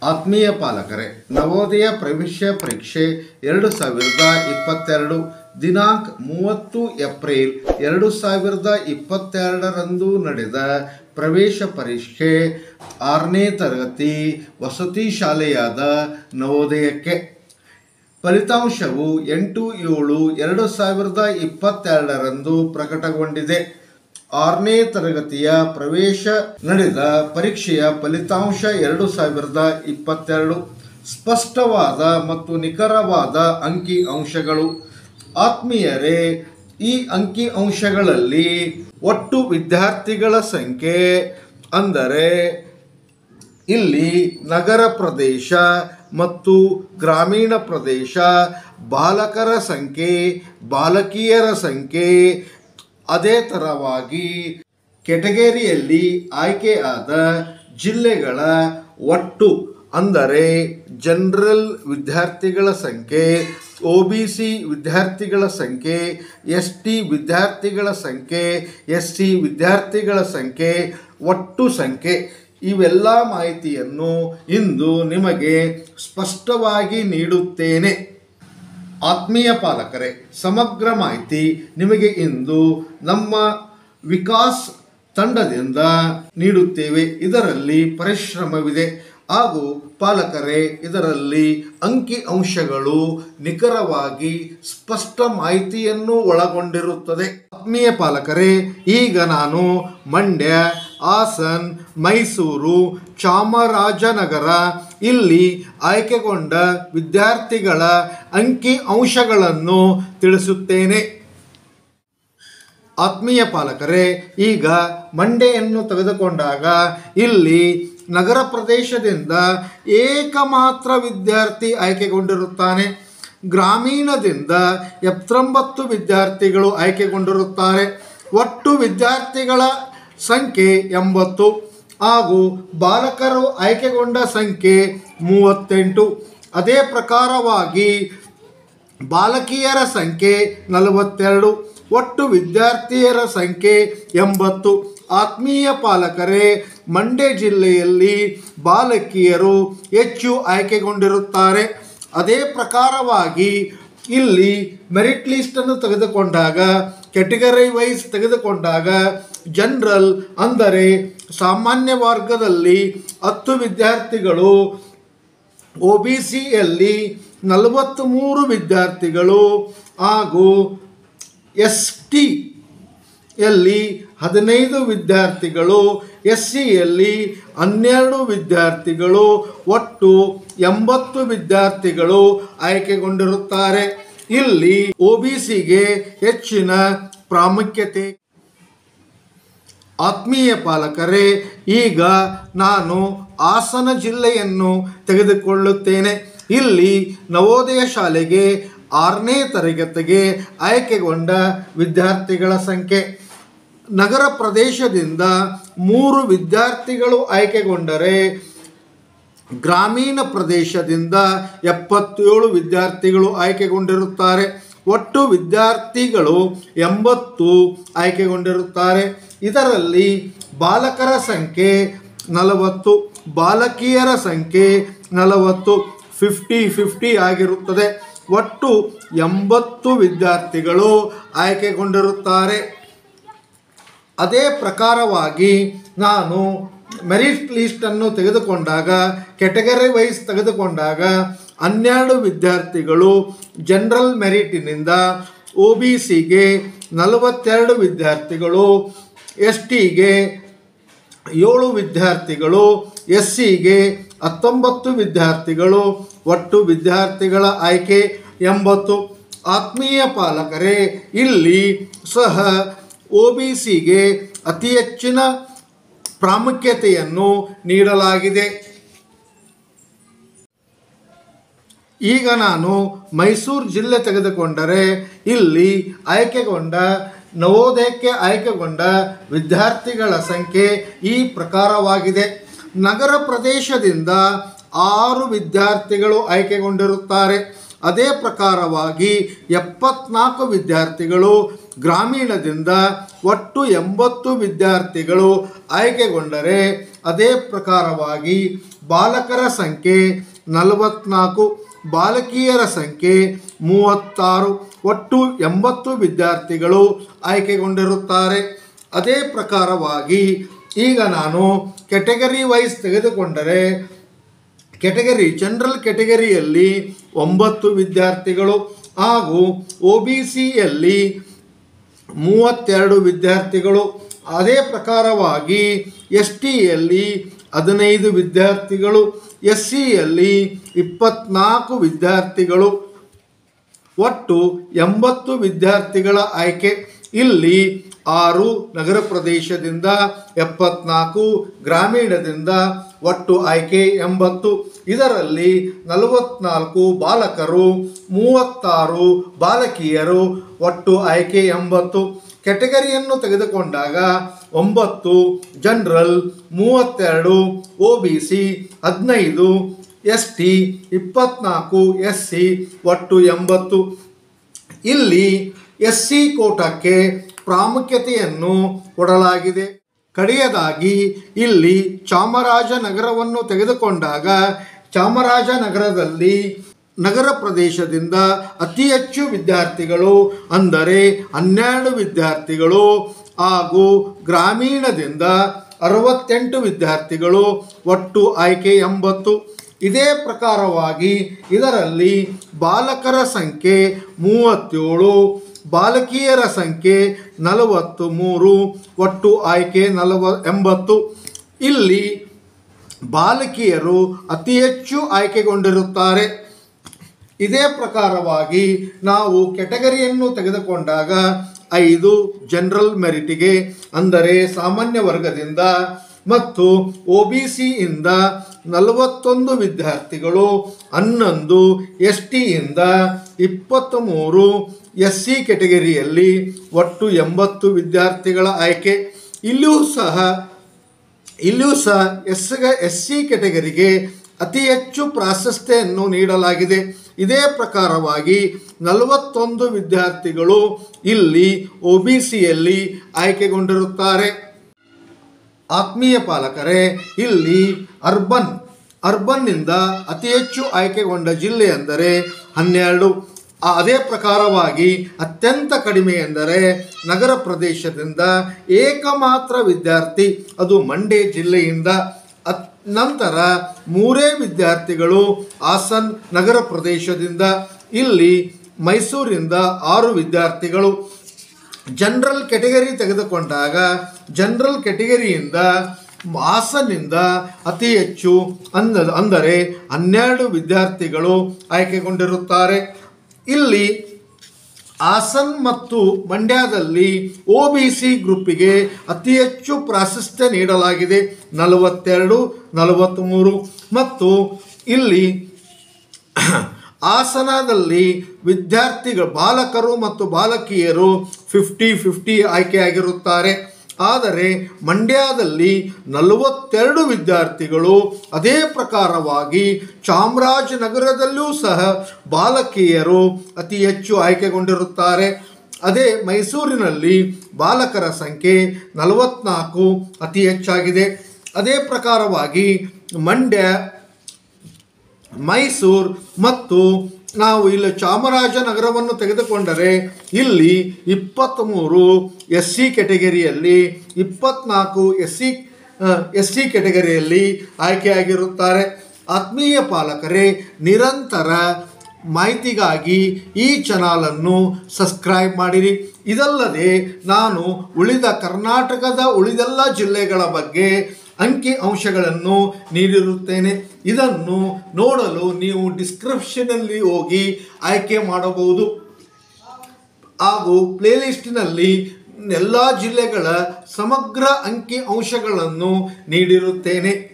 ಆತ್ಮೀಯ ಪಾಲಕರೇ ನವೋದಯ ಪ್ರವೇಶ ಪರೀಕ್ಷೆ ಎರಡು ಸಾವಿರದ ಇಪ್ಪತ್ತೆರಡು ದಿನಾಂಕ ಮೂವತ್ತು ಏಪ್ರಿಲ್ ಎರಡು ಸಾವಿರದ ಇಪ್ಪತ್ತೆರಡರಂದು ನಡೆದ ಪ್ರವೇಶ ಪರೀಕ್ಷೆ ಆರನೇ ತರಗತಿ ವಸತಿ ಶಾಲೆಯಾದ ನವೋದಯಕ್ಕೆ ಫಲಿತಾಂಶವು ಎಂಟು ಏಳು ಎರಡು ಸಾವಿರದ ಇಪ್ಪತ್ತೆರಡರಂದು ಪ್ರಕಟಗೊಂಡಿದೆ ಆರನೇ ತರಗತಿಯ ಪ್ರವೇಶ ನಡೆದ ಪರೀಕ್ಷೆಯ ಫಲಿತಾಂಶ ಎರಡು ಸಾವಿರದ ಇಪ್ಪತ್ತೆರಡು ಸ್ಪಷ್ಟವಾದ ಮತ್ತು ನಿಖರವಾದ ಅಂಕಿ ಅಂಶಗಳು ಆತ್ಮೀಯರೇ ಈ ಅಂಕಿ ಅಂಶಗಳಲ್ಲಿ ಒಟ್ಟು ವಿದ್ಯಾರ್ಥಿಗಳ ಸಂಖ್ಯೆ ಅಂದರೆ ಇಲ್ಲಿ ನಗರ ಪ್ರದೇಶ ಮತ್ತು ಗ್ರಾಮೀಣ ಪ್ರದೇಶ ಬಾಲಕರ ಸಂಖ್ಯೆ ಬಾಲಕಿಯರ ಸಂಖ್ಯೆ ಅದೇ ಥರವಾಗಿ ಕೆಟಗರಿಯಲ್ಲಿ ಆಯ್ಕೆಯಾದ ಜಿಲ್ಲೆಗಳ ಒಟ್ಟು ಅಂದರೆ ಜನರಲ್ ವಿದ್ಯಾರ್ಥಿಗಳ ಸಂಖ್ಯೆ ಒ ಬಿ ಸಿ ವಿದ್ಯಾರ್ಥಿಗಳ ಸಂಖ್ಯೆ ಎಸ್ ಟಿ ವಿದ್ಯಾರ್ಥಿಗಳ ಸಂಖ್ಯೆ ಎಸ್ ಸಿ ವಿದ್ಯಾರ್ಥಿಗಳ ಸಂಖ್ಯೆ ಒಟ್ಟು ಸಂಖ್ಯೆ ಇವೆಲ್ಲ ಮಾಹಿತಿಯನ್ನು ಇಂದು ನಿಮಗೆ ಸ್ಪಷ್ಟವಾಗಿ ನೀಡುತ್ತೇನೆ ಆತ್ಮೀಯ ಪಾಲಕರೇ ಸಮಗ್ರ ಮಾಹಿತಿ ನಿಮಗೆ ಇಂದು ನಮ್ಮ ವಿಕಾಸ್ ತಂಡದಿಂದ ನೀಡುತ್ತೇವೆ ಇದರಲ್ಲಿ ಪರಿಶ್ರಮವಿದೆ ಹಾಗೂ ಪಾಲಕರೇ ಇದರಲ್ಲಿ ಅಂಕಿ ಅಂಶಗಳು ನಿಖರವಾಗಿ ಸ್ಪಷ್ಟ ಮಾಹಿತಿಯನ್ನು ಒಳಗೊಂಡಿರುತ್ತದೆ ಆತ್ಮೀಯ ಪಾಲಕರೇ ಈಗ ನಾನು ಮಂಡ್ಯ ಹಾಸನ್ ಮೈಸೂರು ಚಾಮರಾಜನಗರ ಇಲ್ಲಿ ಆಯ್ಕೆಗೊಂಡ ವಿದ್ಯಾರ್ಥಿಗಳ ಅಂಕಿ ಅಂಶಗಳನ್ನು ತಿಳಿಸುತ್ತೇನೆ ಆತ್ಮೀಯ ಪಾಲಕರೇ ಈಗ ಮಂಡೆಯನ್ನು ತೆಗೆದುಕೊಂಡಾಗ ಇಲ್ಲಿ ನಗರ ಪ್ರದೇಶದಿಂದ ಏಕಮಾತ್ರ ವಿದ್ಯಾರ್ಥಿ ಆಯ್ಕೆಗೊಂಡಿರುತ್ತಾನೆ ಗ್ರಾಮೀಣದಿಂದ ಎಪ್ಪತ್ತೊಂಬತ್ತು ವಿದ್ಯಾರ್ಥಿಗಳು ಆಯ್ಕೆಗೊಂಡಿರುತ್ತಾರೆ ಒಟ್ಟು ವಿದ್ಯಾರ್ಥಿಗಳ ಸಂಖ್ಯೆ ಎಂಬತ್ತು ಹಾಗೂ ಬಾಲಕರು ಆಯ್ಕೆಗೊಂಡ ಸಂಖ್ಯೆ ಮೂವತ್ತೆಂಟು ಅದೇ ಪ್ರಕಾರವಾಗಿ ಬಾಲಕಿಯರ ಸಂಖ್ಯೆ ನಲವತ್ತೆರಡು ಒಟ್ಟು ವಿದ್ಯಾರ್ಥಿಯರ ಸಂಖ್ಯೆ ಎಂಬತ್ತು ಆತ್ಮೀಯ ಪಾಲಕರೇ ಮಂಡ್ಯ ಜಿಲ್ಲೆಯಲ್ಲಿ ಬಾಲಕಿಯರು ಹೆಚ್ಚು ಆಯ್ಕೆಗೊಂಡಿರುತ್ತಾರೆ ಅದೇ ಪ್ರಕಾರವಾಗಿ ಇಲ್ಲಿ ಮೆರಿಟ್ ಲಿಸ್ಟನ್ನು ತೆಗೆದುಕೊಂಡಾಗ ಕೆಟಗರಿ ವೈಸ್ ತೆಗೆದುಕೊಂಡಾಗ ಜನರಲ್ ಅಂದರೆ ಸಾಮಾನ್ಯ ವರ್ಗದಲ್ಲಿ ಹತ್ತು ವಿದ್ಯಾರ್ಥಿಗಳು ಒ ಬಿ ಸಿಯಲ್ಲಿ ನಲವತ್ತ್ಮೂರು ವಿದ್ಯಾರ್ಥಿಗಳು ಹಾಗೂ ಎಸ್ ಟಿ ಯಲ್ಲಿ ಹದಿನೈದು ವಿದ್ಯಾರ್ಥಿಗಳು ಎಸ್ ಸಿಯಲ್ಲಿ ಹನ್ನೆರಡು ವಿದ್ಯಾರ್ಥಿಗಳು ಒಟ್ಟು ಎಂಬತ್ತು ವಿದ್ಯಾರ್ಥಿಗಳು ಆಯ್ಕೆಗೊಂಡಿರುತ್ತಾರೆ ಇಲ್ಲಿ ಒ ಬಿ ಸಿಗೆ ಹೆಚ್ಚಿನ ಪ್ರಾಮುಖ್ಯತೆ ಆತ್ಮೀಯ ಪಾಲಕರೇ ಈಗ ನಾನು ಹಾಸನ ಜಿಲ್ಲೆಯನ್ನು ತೆಗೆದುಕೊಳ್ಳುತ್ತೇನೆ ಇಲ್ಲಿ ನವೋದಯ ಶಾಲೆಗೆ ಆರನೇ ತರಗತಿಗೆ ಆಯ್ಕೆಗೊಂಡ ವಿದ್ಯಾರ್ಥಿಗಳ ಸಂಖ್ಯೆ ನಗರ ಪ್ರದೇಶದಿಂದ ಮೂರು ವಿದ್ಯಾರ್ಥಿಗಳು ಆಯ್ಕೆಗೊಂಡರೆ ಗ್ರಾಮೀಣ ಪ್ರದೇಶದಿಂದ ಎಪ್ಪತ್ತೇಳು ವಿದ್ಯಾರ್ಥಿಗಳು ಆಯ್ಕೆಗೊಂಡಿರುತ್ತಾರೆ ಒಟ್ಟು ವಿದ್ಯಾರ್ಥಿಗಳು ಎಂಬತ್ತು ಆಯ್ಕೆಗೊಂಡಿರುತ್ತಾರೆ ಇದರಲ್ಲಿ ಬಾಲಕರ ಸಂಖ್ಯೆ ನಲವತ್ತು ಬಾಲಕಿಯರ ಸಂಖ್ಯೆ ನಲವತ್ತು ಫಿಫ್ಟಿ ಫಿಫ್ಟಿ ಆಗಿರುತ್ತದೆ ಒಟ್ಟು ಎಂಬತ್ತು ವಿದ್ಯಾರ್ಥಿಗಳು ಆಯ್ಕೆಗೊಂಡಿರುತ್ತಾರೆ ಅದೇ ಪ್ರಕಾರವಾಗಿ ನಾನು ಮೆರಿಟ್ ಲಿಸ್ಟನ್ನು ತೆಗೆದುಕೊಂಡಾಗ ಕೆಟಗರಿ ವೈಸ್ ತೆಗೆದುಕೊಂಡಾಗ ಹನ್ನೆರಡು ವಿದ್ಯಾರ್ಥಿಗಳು ಜನರಲ್ ಮೆರಿಟಿನಿಂದ ಒ ಬಿ ಸಿಗೆ ನಲವತ್ತೆರಡು ವಿದ್ಯಾರ್ಥಿಗಳು ಎಸ್ ಟಿಗೆ ಏಳು ವಿದ್ಯಾರ್ಥಿಗಳು ಎಸ್ ಸಿಗೆ ಹತ್ತೊಂಬತ್ತು ವಿದ್ಯಾರ್ಥಿಗಳು ಒಟ್ಟು ವಿದ್ಯಾರ್ಥಿಗಳ ಆಯ್ಕೆ ಎಂಬತ್ತು ಆತ್ಮೀಯ ಪಾಲಕರೇ ಇಲ್ಲಿ ಸಹ ಒ ಬಿ ಸಿಗೆ ಅತಿ ಹೆಚ್ಚಿನ ಪ್ರಾಮುಖ್ಯತೆಯನ್ನು ನೀಡಲಾಗಿದೆ ಈಗ ನಾನು ಮೈಸೂರು ಜಿಲ್ಲೆ ತೆಗೆದುಕೊಂಡರೆ ಇಲ್ಲಿ ಆಯ್ಕೆಗೊಂಡ ನವೋದಯಕ್ಕೆ ಆಯ್ಕೆಗೊಂಡ ವಿದ್ಯಾರ್ಥಿಗಳ ಸಂಖ್ಯೆ ಈ ಪ್ರಕಾರವಾಗಿದೆ ನಗರ ಪ್ರದೇಶದಿಂದ ಆರು ವಿದ್ಯಾರ್ಥಿಗಳು ಆಯ್ಕೆಗೊಂಡಿರುತ್ತಾರೆ ಅದೇ ಪ್ರಕಾರವಾಗಿ ಎಪ್ಪತ್ನಾಲ್ಕು ವಿದ್ಯಾರ್ಥಿಗಳು ಗ್ರಾಮೀಣದಿಂದ ಒಟ್ಟು ಎಂಬತ್ತು ವಿದ್ಯಾರ್ಥಿಗಳು ಆಯ್ಕೆಗೊಂಡರೆ ಅದೇ ಪ್ರಕಾರವಾಗಿ ಬಾಲಕರ ಸಂಖ್ಯೆ ನಲವತ್ನಾಲ್ಕು ಬಾಲಕಿಯರ ಸಂಖ್ಯೆ ಮೂವತ್ತಾರು ಒಟ್ಟು ಎಂಬತ್ತು ವಿದ್ಯಾರ್ಥಿಗಳು ಆಯ್ಕೆಗೊಂಡಿರುತ್ತಾರೆ ಅದೇ ಪ್ರಕಾರವಾಗಿ ಈಗ ನಾನು ಕೆಟಗರಿ ವೈಸ್ ತೆಗೆದುಕೊಂಡರೆ ಕೆಟಗರಿ ಜನರಲ್ ಕೆಟಗರಿಯಲ್ಲಿ ಒಂಬತ್ತು ವಿದ್ಯಾರ್ಥಿಗಳು ಹಾಗೂ ಒ ಬಿ ಸಿಯಲ್ಲಿ ಮೂವತ್ತೆರಡು ವಿದ್ಯಾರ್ಥಿಗಳು ಅದೇ ಪ್ರಕಾರವಾಗಿ ಎಸ್ ಟಿಯಲ್ಲಿ ಹದಿನೈದು ವಿದ್ಯಾರ್ಥಿಗಳು ಎಸ್ ಸಿಯಲ್ಲಿ ಇಪ್ಪತ್ನಾಲ್ಕು ವಿದ್ಯಾರ್ಥಿಗಳು ಒಟ್ಟು ಎಂಬತ್ತು ವಿದ್ಯಾರ್ಥಿಗಳ ಆಯ್ಕೆ ಇಲ್ಲಿ ಆರು ನಗರ ಪ್ರದೇಶದಿಂದ ಎಪ್ಪತ್ನಾಲ್ಕು ಗ್ರಾಮೀಣದಿಂದ ಒಟ್ಟು ಆಯ್ಕೆ ಎಂಬತ್ತು ಇದರಲ್ಲಿ ನಲವತ್ನಾಲ್ಕು ಬಾಲಕರು ಮೂವತ್ತಾರು ಬಾಲಕಿಯರು ಒಟ್ಟು ಆಯ್ಕೆ ಎಂಬತ್ತು ಕೆಟಗರಿಯನ್ನು ತೆಗೆದುಕೊಂಡಾಗ ಒಂಬತ್ತು ಜನರಲ್ ಮೂವತ್ತೆರಡು ಒ ಬಿ ಸಿ ಹದಿನೈದು ಎಸ್ ಟಿ ಇಪ್ಪತ್ನಾಲ್ಕು ಎಸ್ ಸಿ ಒಟ್ಟು ಎಂಬತ್ತು ಇಲ್ಲಿ ಎಸ್ ಸಿ ಕೋಟಕ್ಕೆ ಪ್ರಾಮುಖ್ಯತೆಯನ್ನು ಕೊಡಲಾಗಿದೆ ಕಡೆಯದಾಗಿ ಇಲ್ಲಿ ಚಾಮರಾಜನಗರವನ್ನು ತೆಗೆದುಕೊಂಡಾಗ ಚಾಮರಾಜನಗರದಲ್ಲಿ ನಗರ ಪ್ರದೇಶದಿಂದ ಅತಿ ಹೆಚ್ಚು ವಿದ್ಯಾರ್ಥಿಗಳು ಅಂದರೆ ಹನ್ನೆರಡು ವಿದ್ಯಾರ್ಥಿಗಳು ಹಾಗೂ ಗ್ರಾಮೀಣದಿಂದ ಅರವತ್ತೆಂಟು ವಿದ್ಯಾರ್ಥಿಗಳು ಒಟ್ಟು ಆಯ್ಕೆ ಎಂಬತ್ತು ಇದೇ ಪ್ರಕಾರವಾಗಿ ಇದರಲ್ಲಿ ಬಾಲಕರ ಸಂಖ್ಯೆ ಮೂವತ್ತೇಳು ಬಾಲಕಿಯರ ಸಂಖ್ಯೆ ನಲವತ್ತು ಮೂರು ಒಟ್ಟು ಆಯ್ಕೆ ನಲವ ಎಂಬತ್ತು ಇಲ್ಲಿ ಬಾಲಕಿಯರು ಅತಿ ಹೆಚ್ಚು ಆಯ್ಕೆಗೊಂಡಿರುತ್ತಾರೆ ಇದೇ ಪ್ರಕಾರವಾಗಿ ನಾವು ಕೆಟಗರಿಯನ್ನು ತೆಗೆದುಕೊಂಡಾಗ ಐದು ಜನರಲ್ ಮೆರಿಟಿಗೆ ಅಂದರೆ ಸಾಮಾನ್ಯ ವರ್ಗದಿಂದ ಮತ್ತು ಒ ಬಿ ಸಿಯಿಂದ ನಲವತ್ತೊಂದು ವಿದ್ಯಾರ್ಥಿಗಳು ಹನ್ನೊಂದು ಎಸ್ ಟಿಯಿಂದ ಇಪ್ಪತ್ತ್ಮೂರು ಎಸ್ ಸಿ ಕೆಟಗರಿಯಲ್ಲಿ ಒಟ್ಟು ಎಂಬತ್ತು ವಿದ್ಯಾರ್ಥಿಗಳ ಆಯ್ಕೆ ಇಲ್ಲಿಯೂ ಸಹ ಇಲ್ಲಿಯೂ ಸಹ ಎಸ್ ಎಸ್ ಸಿ ಕೆಟಗರಿಗೆ ಅತಿ ಹೆಚ್ಚು ಪ್ರಾಶಸ್ತ್ಯವನ್ನು ನೀಡಲಾಗಿದೆ ಇದೇ ಪ್ರಕಾರವಾಗಿ ನಲವತ್ತೊಂದು ವಿದ್ಯಾರ್ಥಿಗಳು ಇಲ್ಲಿ ಒ ಬಿ ಸಿಯಲ್ಲಿ ಆಯ್ಕೆಗೊಂಡಿರುತ್ತಾರೆ ಆತ್ಮೀಯ ಪಾಲಕರೇ ಇಲ್ಲಿ ಅರ್ಬನ್ ಅರ್ಬನ್ನಿಂದ ಅತಿ ಹೆಚ್ಚು ಆಯ್ಕೆಗೊಂಡ ಜಿಲ್ಲೆ ಎಂದರೆ ಹನ್ನೆರಡು ಆ ಅದೇ ಪ್ರಕಾರವಾಗಿ ಅತ್ಯಂತ ಕಡಿಮೆ ಎಂದರೆ ನಗರ ಪ್ರದೇಶದಿಂದ ಏಕಮಾತ್ರ ವಿದ್ಯಾರ್ಥಿ ಅದು ಮಂಡ್ಯ ಜಿಲ್ಲೆಯಿಂದ ಅತ್ ನಂತರ ಮೂರೇ ವಿದ್ಯಾರ್ಥಿಗಳು ಹಾಸನ್ ನಗರ ಪ್ರದೇಶದಿಂದ ಇಲ್ಲಿ ಮೈಸೂರಿಂದ ಆರು ವಿದ್ಯಾರ್ಥಿಗಳು ಜನರಲ್ ಕೆಟಗರಿ ತೆಗೆದುಕೊಂಡಾಗ ಜನರಲ್ ಕೆಟಗರಿಯಿಂದ ಹಾಸನಿಂದ ಅತಿ ಹೆಚ್ಚು ಅಂದ ಅಂದರೆ ಹನ್ನೆರಡು ವಿದ್ಯಾರ್ಥಿಗಳು ಆಯ್ಕೆಗೊಂಡಿರುತ್ತಾರೆ ಇಲ್ಲಿ ಹಾಸನ್ ಮತ್ತು ಮಂಡ್ಯದಲ್ಲಿ ಒ ಬಿ ಸಿ ಗ್ರೂಪಿಗೆ ಅತಿ ಹೆಚ್ಚು ಪ್ರಾಶಸ್ತ್ಯ ನೀಡಲಾಗಿದೆ ನಲವತ್ತೆರಡು ನಲವತ್ತ್ಮೂರು ಮತ್ತು ಇಲ್ಲಿ ಹಾಸನದಲ್ಲಿ ವಿದ್ಯಾರ್ಥಿಗಳು ಬಾಲಕರು ಮತ್ತು ಬಾಲಕಿಯರು ಫಿಫ್ಟಿ ಫಿಫ್ಟಿ ಆಯ್ಕೆಯಾಗಿರುತ್ತಾರೆ ಆದರೆ ಮಂಡ್ಯದಲ್ಲಿ ನಲವತ್ತೆರಡು ವಿದ್ಯಾರ್ಥಿಗಳು ಅದೇ ಪ್ರಕಾರವಾಗಿ ಚಾಮರಾಜನಗರದಲ್ಲೂ ಸಹ ಬಾಲಕಿಯರು ಅತಿ ಹೆಚ್ಚು ಆಯ್ಕೆಗೊಂಡಿರುತ್ತಾರೆ ಅದೇ ಮೈಸೂರಿನಲ್ಲಿ ಬಾಲಕರ ಸಂಖ್ಯೆ ನಲವತ್ನಾಲ್ಕು ಅತಿ ಹೆಚ್ಚಾಗಿದೆ ಅದೇ ಪ್ರಕಾರವಾಗಿ ಮಂಡ್ಯ ಮೈಸೂರು ಮತ್ತು ನಾವು ಇಲ್ಲಿ ಚಾಮರಾಜನಗರವನ್ನು ತೆಗೆದುಕೊಂಡರೆ ಇಲ್ಲಿ ಇಪ್ಪತ್ತ್ಮೂರು ಎಸ್ ಸಿ ಕೆಟಗರಿಯಲ್ಲಿ ಇಪ್ಪತ್ನಾಲ್ಕು ಎಸ್ ಸಿ ಎಸ್ ಸಿ ಕೆಟಗರಿಯಲ್ಲಿ ಆಯ್ಕೆಯಾಗಿರುತ್ತಾರೆ ಆತ್ಮೀಯ ಪಾಲಕರೇ ನಿರಂತರ ಮಾಹಿತಿಗಾಗಿ ಈ ಚಾನಲನ್ನು ಸಬ್ಸ್ಕ್ರೈಬ್ ಮಾಡಿರಿ ಇದಲ್ಲದೆ ನಾನು ಉಳಿದ ಕರ್ನಾಟಕದ ಉಳಿದೆಲ್ಲ ಜಿಲ್ಲೆಗಳ ಬಗ್ಗೆ ಅಂಕಿ ಅಂಶಗಳನ್ನು ನೀಡಿರುತ್ತೇನೆ ಇದನ್ನು ನೋಡಲು ನೀವು ಡಿಸ್ಕ್ರಿಪ್ಷನಲ್ಲಿ ಹೋಗಿ ಆಯ್ಕೆ ಮಾಡಬಹುದು ಹಾಗೂ ಪ್ಲೇಲಿಸ್ಟಿನಲ್ಲಿ ಎಲ್ಲ ಜಿಲ್ಲೆಗಳ ಸಮಗ್ರ ಅಂಕಿ ಅಂಶಗಳನ್ನು ನೀಡಿರುತ್ತೇನೆ